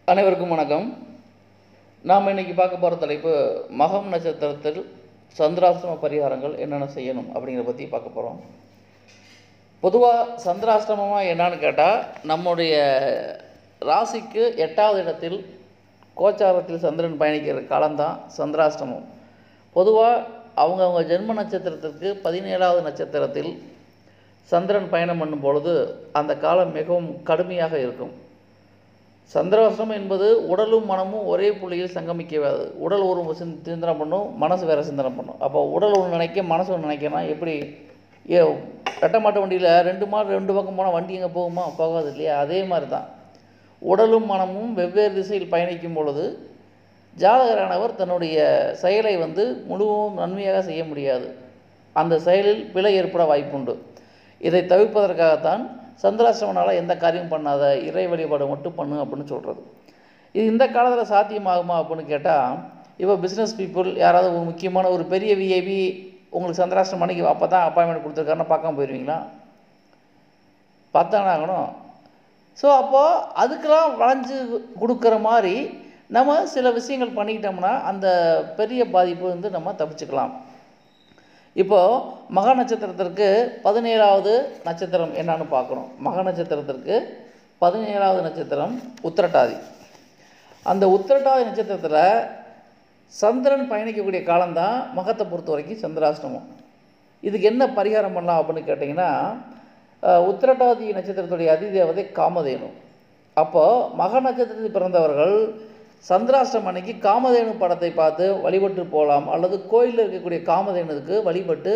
அனைவருக்கும் வணக்கம் நாம் இன்னைக்கு பார்க்க போகிற தலைப்பு மகம் நட்சத்திரத்தில் சந்திராஷ்டம பரிகாரங்கள் என்னென்ன செய்யணும் அப்படிங்கிறத பற்றி பார்க்க போகிறோம் பொதுவாக சந்திராஷ்டமமாக என்னன்னு கேட்டால் நம்முடைய ராசிக்கு எட்டாவது இடத்தில் கோச்சாரத்தில் சந்திரன் பயணிக்கிற காலம்தான் சந்திராஷ்டமம் பொதுவாக அவங்கவுங்க ஜென்ம நட்சத்திரத்திற்கு பதினேழாவது நட்சத்திரத்தில் சந்திரன் பயணம் பண்ணும் பொழுது அந்த காலம் மிகவும் கடுமையாக இருக்கும் சந்திராஷ்டமம் என்பது உடலும் மனமும் ஒரே புள்ளியில் சங்கமிக்காது உடல் ஒரு சிந் சிந்தனை பண்ணும் மனசு வேறு சிந்தனை பண்ணும் அப்போ உடல் ஒன்று நினைக்க மனசு ஒன்று நினைக்கணும் எப்படி ஏ ரெட்டை மாட்டு வண்டியில் ரெண்டு மாடு ரெண்டு பக்கம் போனால் வண்டி எங்கே போகுமா போகாது இல்லையா அதே மாதிரி தான் உடலும் மனமும் வெவ்வேறு திசையில் பயணிக்கும் பொழுது ஜாதகரானவர் தன்னுடைய செயலை வந்து முழுவதும் நன்மையாக செய்ய முடியாது அந்த செயலில் பிழை ஏற்பட வாய்ப்புண்டு இதை தவிர்ப்பதற்காகத்தான் சந்திராசிரமனால் எந்த காரியமும் பண்ணாத இறை வழிபாடு மட்டும் பண்ணு அப்படின்னு சொல்கிறது இது இந்த காலத்தில் சாத்தியமாகுமா அப்படின்னு கேட்டால் இப்போ பிஸ்னஸ் பீப்புள் யாராவது ஒரு முக்கியமான ஒரு பெரிய விஐபி உங்களுக்கு சந்திராஷ்டிரம் மணிக்கு அப்போ தான் அப்பாயின்மெண்ட் கொடுத்துருக்காருன்னா பார்க்காம போயிடுவீங்களா பார்த்தானே ஆகணும் ஸோ அப்போது அதுக்கெல்லாம் வளைஞ்சு கொடுக்குற மாதிரி நம்ம சில விஷயங்கள் பண்ணிக்கிட்டோம்னா அந்த பெரிய பாதிப்பு வந்து நம்ம தப்பிச்சுக்கலாம் இப்போது மக நட்சத்திரத்திற்கு பதினேழாவது நட்சத்திரம் என்னன்னு பார்க்குறோம் மக நட்சத்திரத்திற்கு பதினேழாவது நட்சத்திரம் உத்திரட்டாதி அந்த உத்திரட்டாதி நட்சத்திரத்தில் சந்திரன் பயணிக்கக்கூடிய காலம்தான் மகத்தை பொறுத்த வரைக்கும் சந்திராஷ்டமம் இதுக்கு என்ன பரிகாரம் பண்ணலாம் அப்படின்னு கேட்டிங்கன்னா அஹ், உத்திரட்டாதி நட்சத்திரத்துடைய அதிதேவதை காமதேனு அப்போது மக நட்சத்திரத்தில் பிறந்தவர்கள் சந்திராஷ்டம் அன்னைக்கு காமதேனு படத்தை பார்த்து வழிபட்டு போகலாம் அல்லது கோயிலில் இருக்கக்கூடிய காமதேனுக்கு வழிபட்டு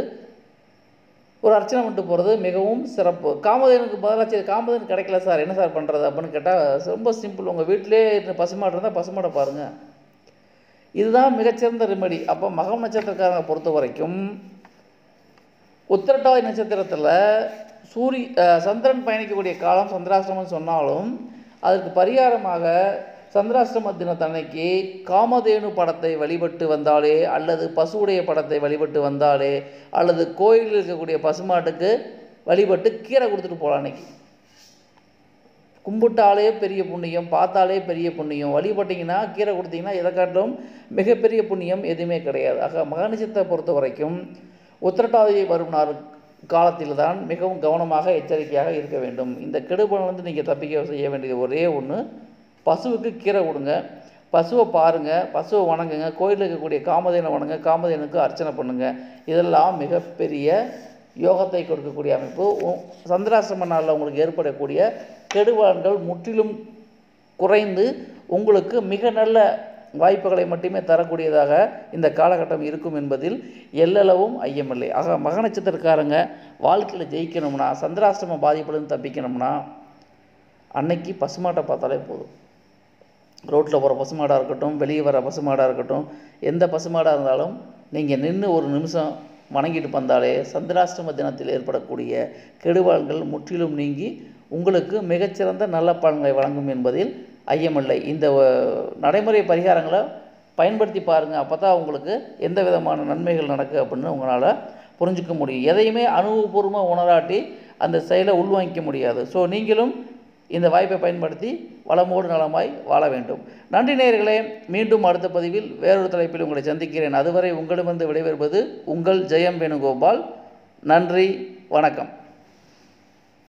ஒரு அர்ச்சனை பண்ணிட்டு போகிறது மிகவும் சிறப்பு காமதேனுக்கு பதிலாக சரி காமதேனு கிடைக்கல சார் என்ன சார் பண்ணுறது அப்படின்னு கேட்டால் ரொம்ப சிம்பிள் உங்கள் வீட்டிலே இருந்த பசுமாடு இருந்தால் பசுமாடை பாருங்கள் இதுதான் மிகச்சிறந்த ரெமெடி அப்போ மகம் நட்சத்திரக்காரங்க பொறுத்த வரைக்கும் உத்திரட்டாதி நட்சத்திரத்தில் சூரி அஹ், சந்திரன் பயணிக்கக்கூடிய காலம் சந்திராஷ்டமம் சொன்னாலும் அதுக்கு பரிகாரமாக சந்திராஷ்டம தினத்தன்னைக்கு காமதேனு படத்தை வழிபட்டு வந்தாலே அல்லது பசுவுடைய படத்தை வழிபட்டு வந்தாலே அல்லது கோயிலில் இருக்கக்கூடிய பசுமாட்டுக்கு வழிபட்டு கீரை கொடுத்துட்டு போகலாம் அன்னைக்கு கும்பிட்டாலே பெரிய புண்ணியம் பார்த்தாலே பெரிய புண்ணியம் வழிபட்டிங்கன்னா கீரை கொடுத்தீங்கன்னா எதை காட்டிலும் மிகப்பெரிய புண்ணியம் எதுவுமே கிடையாது ஆக மகனிச்சத்தை பொறுத்த வரைக்கும் உத்திரட்டாதி வரும் நாள் காலத்தில் தான் மிகவும் கவனமாக எச்சரிக்கையாக இருக்க வேண்டும் இந்த கெடுபலன் நீங்கள் தப்பிக்க செய்ய வேண்டியது ஒரே ஒன்று பசுவுக்கு கீரை கொடுங்க பசுவை பாருங்கள் பசுவை வணங்குங்க கோயிலில் இருக்கக்கூடிய காமதேனை வணங்க காமதேனுக்கு அர்ச்சனை பண்ணுங்கள் இதெல்லாம் மிகப்பெரிய யோகத்தை கொடுக்கக்கூடிய அமைப்பு உ- சந்திராசிரம நாளில் உங்களுக்கு ஏற்படக்கூடிய கெடுபலன்கள் முற்றிலும் குறைந்து உங்களுக்கு மிக நல்ல வாய்ப்புகளை மட்டுமே தரக்கூடியதாக இந்த காலகட்டம் இருக்கும் என்பதில் எல்லளவும் ஐயமில்லை ஆக மக நட்சத்திரக்காரங்க வாழ்க்கையில் ஜெயிக்கணும்னா சந்திராசிரம பாதிப்புலேருந்து தப்பிக்கணும்னா அன்னைக்கு பசுமாட்டை பார்த்தாலே போதும் ரோட்டில் போகிற பசுமாடாக இருக்கட்டும் வெளியே வர பசுமாடாக இருக்கட்டும் எந்த பசுமாடாக இருந்தாலும் நீங்கள் நின்று ஒரு நிமிஷம் வணங்கிட்டு வந்தாலே சந்திராஷ்டம தினத்தில் ஏற்படக்கூடிய கெடுபால்கள் முற்றிலும் நீங்கி உங்களுக்கு மிகச்சிறந்த நல்ல பலன்களை வழங்கும் என்பதில் ஐயமில்லை இந்த அஹ், நடைமுறை பரிகாரங்களை பயன்படுத்தி பாருங்கள் அப்போ தான் உங்களுக்கு எந்த விதமான நன்மைகள் நடக்கு அப்படின்னு உங்களால் புரிஞ்சுக்க முடியும் எதையுமே அனுபவபூர்வமாக உணராட்டி அந்த செயலை உள்வாங்கிக்க முடியாது ஸோ நீங்களும் இந்த வாய்ப்பை பயன்படுத்தி வளமோடு நலமாய் வாழ வேண்டும் நன்றி நேயர்களே மீண்டும் அடுத்த பதிவில் வேறொரு தலைப்பில் உங்களை சந்திக்கிறேன் அதுவரை உங்களிடமிருந்து விடைபெறுவது உங்கள் ஜெயம் வேணுகோபால் நன்றி வணக்கம்